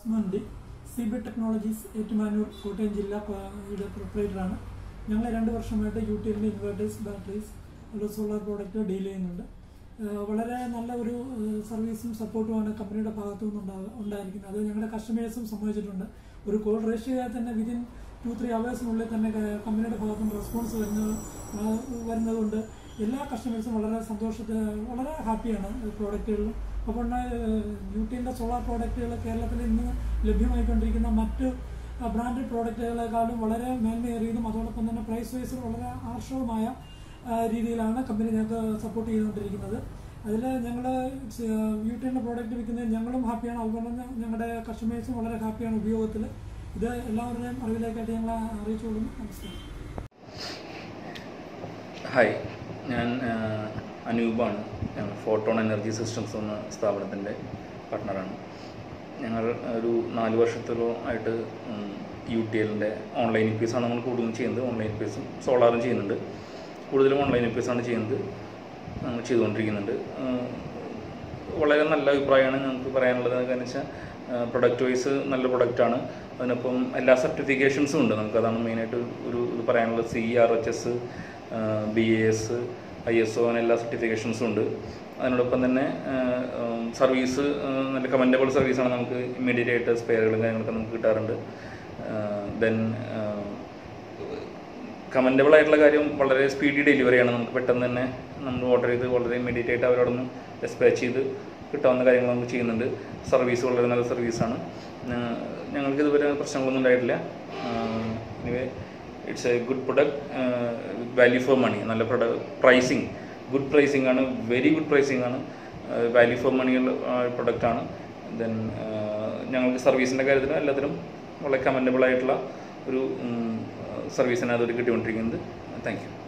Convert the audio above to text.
ഉസ്മാൻഡി C B technologies Ettumanoor Kottayam ജില്ല യുടെ പ്രൊപ്പറേറ്ററാണ് ഞങ്ങൾ രണ്ട് വർഷമായിട്ട് യു ടി എല്ലിൻ്റെ ഇൻവേർട്ടേഴ്സ് ബാറ്ററീസ് അതുപോലെ സോളാർ പ്രോഡക്റ്റ് ഡീൽ ചെയ്യുന്നുണ്ട് ഏഹ് വളരെ നല്ല ഒരു ഏഹ് സർവീസും സപ്പോർട്ടുമാണ് കമ്പനിയുടെ ഭാഗത്തു നിന്നുണ്ടാ ഉണ്ടായിരിക്കുന്നത് അത് ഞങ്ങളുടെ കസ്റ്റമേഴ്സും സമ്മതിച്ചിട്ടുണ്ട് ഒരു കോൾ രജിസ്റ്റർ ചെയ്താൽ തന്നെ വിതിൻ ടു ത്രീ അവേഴ്സിനുള്ളിൽ തന്നെ ക- കമ്പനിയുടെ ഭാഗത്തു നിന്ന് റെസ്പോൺസ് വരുന്നത് ആ, വരുന്നതുകൊണ്ട് എല്ലാ കസ്റ്റമേഴ്സും വളരെ സന്തോഷത്തിൽ വളരെ ഹാപ്പിയാണ് പ്രോഡക്റ്റുകളിലും അപ്പോൾ യൂട്ടിൻ്റെ സോളാർ പ്രോഡക്റ്റുകൾ കേരളത്തിൽ ഇന്ന് ലഭ്യമായിക്കൊണ്ടിരിക്കുന്ന മറ്റ് ബ്രാൻഡഡ് പ്രോഡക്റ്റുകളെക്കാളും വളരെ മേന്മയേറിയതും അതോടൊപ്പം തന്നെ പ്രൈസ് വൈസ് വളരെ ആർഷവുമായ ആ, രീതിയിലാണ് കമ്പനി ഞങ്ങൾക്ക് സപ്പോർട്ട് ചെയ്തുകൊണ്ടിരിക്കുന്നത് അതിൽ ഞങ്ങൾ യൂട്ടിൻ്റെ പ്രോഡക്റ്റ് വിൽക്കുന്നതിൽ ഞങ്ങളും ഹാപ്പിയാണ് അതുപോലെ തന്നെ ഞങ്ങളുടെ കസ്റ്റമേഴ്സും വളരെ ഹാപ്പിയാണ് ഉപയോഗത്തിൽ ഇത് എല്ലാവരുടെയും അറിവിലേക്കായിട്ട് ഞങ്ങൾ അറിയിച്ചുകൊള്ളുന്നു നമസ്കാരം ഹായ് ഞാൻ ആ, അനൂപാണ് ഞാൻ ഫോട്ടോൺ എനർജി സിസ്റ്റംസ് എന്ന സ്ഥാപനത്തിൻ്റെ പാർട്ട്ണറാണ് ഞങ്ങൾ ഒരു നാല് വർഷത്തോളം ആയിട്ട് യു ടി എല്ലിൻ്റെ ഓൺലൈൻ ആണ് നമ്മൾ കൂടുതലും ചെയ്യുന്നത് ഓൺലൈൻ ഇപ്പീസും സോളാറും ചെയ്യുന്നുണ്ട് കൂടുതലും ഓൺലൈൻ ഇപ്പീസാണ് ചെയ്യുന്നത് നമ്മൾ ചെയ്തുകൊണ്ടിരിക്കുന്നുണ്ട് ആ, വളരെ നല്ല അഭിപ്രായമാണ് ഞങ്ങൾക്ക് പറയാനുള്ളത് കാരണം വെച്ചാൽ പ്രൊഡക്റ്റ് വൈസ് നല്ല പ്രൊഡക്റ്റാണ് അതിനൊപ്പം എല്ലാ സർട്ടിഫിക്കേഷൻസും ഉണ്ട് നമുക്ക് അതാണ് മെയിനായിട്ട് ഒരു ഇത് പറയാനുള്ളത് C R H S B A S I S O അങ്ങനെ എല്ലാ സർട്ടിഫിക്കേഷൻസും ഉണ്ട് അതിനോടൊപ്പം തന്നെ സർവീസ് നല്ല കമൻറ്റബിൾ സർവീസാണ് നമുക്ക് ഇമ്മീഡിയറ്റ് ആയിട്ട് സ്പെയറുകളും കാര്യങ്ങളൊക്കെ നമുക്ക് കിട്ടാറുണ്ട് ദെൻ കമൻറ്റബിൾ ആയിട്ടുള്ള കാര്യം വളരെ സ്പീഡി ഡെലിവറിയാണ് നമുക്ക് പെട്ടെന്ന് തന്നെ നമ്മൾ ഓർഡർ ചെയ്ത് വളരെ ഇമ്മീഡിയറ്റ് ആയിട്ട് അവരോട് നിന്ന് ഡെസ്പാച്ച് ചെയ്ത് കിട്ടാവുന്ന കാര്യങ്ങൾ നമുക്ക് ചെയ്യുന്നുണ്ട് സർവീസ് വളരെ നല്ല സർവീസാണ് ഞങ്ങൾക്ക് ഇതുവരെ പ്രശ്നങ്ങളൊന്നും ഉണ്ടായിട്ടില്ല anyway it's a good product value for money നല്ല പ്രൊഡക്റ്റ് പ്രൈസിങ് ഗുഡ് പ്രൈസിങ് ആണ് വെരി ഗുഡ് പ്രൈസിങ് ആണ് വാല്യൂ ഫോർ മണിയുള്ള പ്രൊഡക്റ്റാണ് ദെൻ ഞങ്ങൾക്ക് സർവീസിൻ്റെ കാര്യത്തിലും എല്ലാത്തിലും വളരെ കമൻറ്റബിൾ ആയിട്ടുള്ള ഒരു സർവീസിനെ അതൊരു കിട്ടിക്കൊണ്ടിരിക്കുന്നത് താങ്ക് യു